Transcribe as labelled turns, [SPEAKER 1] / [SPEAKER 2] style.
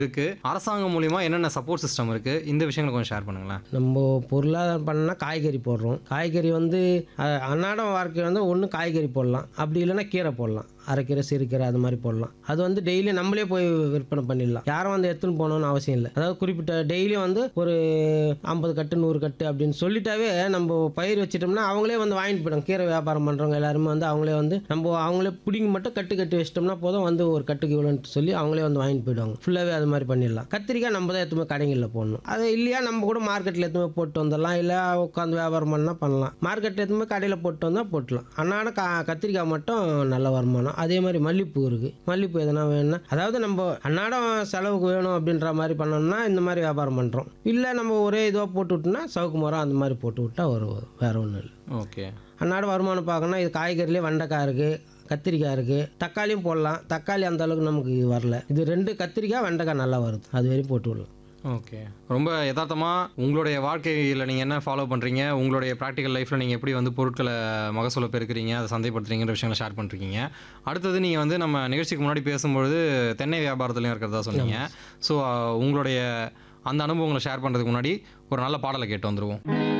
[SPEAKER 1] இருக்கு அரசாங்கம் மூலியமா என்னென்ன சப்போர்ட் சிஸ்டம் இருக்கு இந்த விஷயங்களை கொஞ்சம் ஷேர் பண்ணுங்களேன்
[SPEAKER 2] நம்ம பொருளாதாரம் பண்ணால் காய்கறி போடுறோம் காய்கறி வந்து அஹ், அன்றாட வாழ்க்கை வந்து ஒன்று காய்கறி போடலாம் அப்படி இல்லைன்னா கீரை போடலாம் அரைக்கீரை சிறுக்கீரை அது மாதிரி போடலாம் அது வந்து டெய்லி நம்மளே போய் விற்பனை பண்ணிடலாம் யாரும் வந்து எடுத்துன்னு போகணும்னு அவசியம் இல்லை அதாவது குறிப்பிட்ட டெய்லி வந்து ஒரு ஐம்பது கட்டு நூறு கட்டு அப்படின்னு சொல்லிட்டாவே நம்ம பயிர் வச்சிட்டோம்னா அவங்களே வந்து வாங்கிட்டு போயிடும் கீரை வியாபாரம் பண்ணுறவங்க எல்லாருமே வந்து அவங்களே வந்து நம்ம அவங்களே பிடிங்கி மட்டும் கட்டு கட்டி வச்சிட்டோம்னா போதும் வந்து ஒரு கட்டுக்கு இவ்வளோன்ட்டு சொல்லி அவங்களே வந்து வாங்கிட்டு போயிடுவாங்க ஃபுல்லாகவே அது மாதிரி பண்ணிடலாம் கத்திரிக்காய் நம்ம தான் எடுத்துமே கடைகளில் போடணும் அது இல்லையா நம்ம கூட மார்க்கெட்டில் எடுத்துமே போட்டு வந்துடலாம் இல்லை உட்காந்து வியாபாரம் பண்ணால் பண்ணலாம் மார்க்கெட்டில் எடுத்துமே கடையில் போட்டு வந்தால் போட்டலாம் அன்னாட கா கத்திரிக்காய் மட்டும் நல்ல வருமானம் அதே மாதிரி மல்லிப்பூ இருக்குது மல்லிப்பூ எதனா வேணும்னா அதாவது நம்ம அன்னாடம் செலவுக்கு வேணும் அப்படின்ற மாதிரி பண்ணோம்னா இந்த மாதிரி வியாபாரம் பண்ணுறோம் இல்லை நம்ம ஒரே இதுவாக போட்டு விட்டோம்னா சவுக்கு மரம் அந்த மாதிரி போட்டு விட்டா வரும் வேறு ஒன்றும் இல்லை
[SPEAKER 1] ஓகே
[SPEAKER 2] அன்னாட வருமானம் பார்க்கணும்னா இது காய்கறிலே வெண்டைக்காய் இருக்குது கத்திரிக்காய் இருக்குது தக்காளியும் போடலாம் தக்காளி அந்த அளவுக்கு நமக்கு வரல இது ரெண்டு கத்திரிக்காய் வெண்டைக்காய் நல்லா வருது அது வரையும் போட்டு விடலாம்
[SPEAKER 1] ஓகே ரொம்ப யதார்த்தமாக உங்களுடைய வாழ்க்கையில் நீங்கள் என்ன ஃபாலோ பண்ணுறீங்க உங்களுடைய ப்ராக்டிக்கல் லைஃப்பில் நீங்கள் எப்படி வந்து பொருட்களை மகசூலை பெருக்கிறீங்க அதை சந்தைப்படுத்துறீங்கிற விஷயங்களை ஷேர் பண்ணுறீங்க அடுத்தது நீங்கள் வந்து நம்ம நிகழ்ச்சிக்கு முன்னாடி பேசும்பொழுது தென்னை வியாபாரத்துலையும் இருக்கிறதா சொன்னீங்க ஸோ உங்களுடைய அந்த அனுபவங்களை ஷேர் பண்ணுறதுக்கு முன்னாடி ஒரு நல்ல பாடலை கேட்டு வந்துருவோம்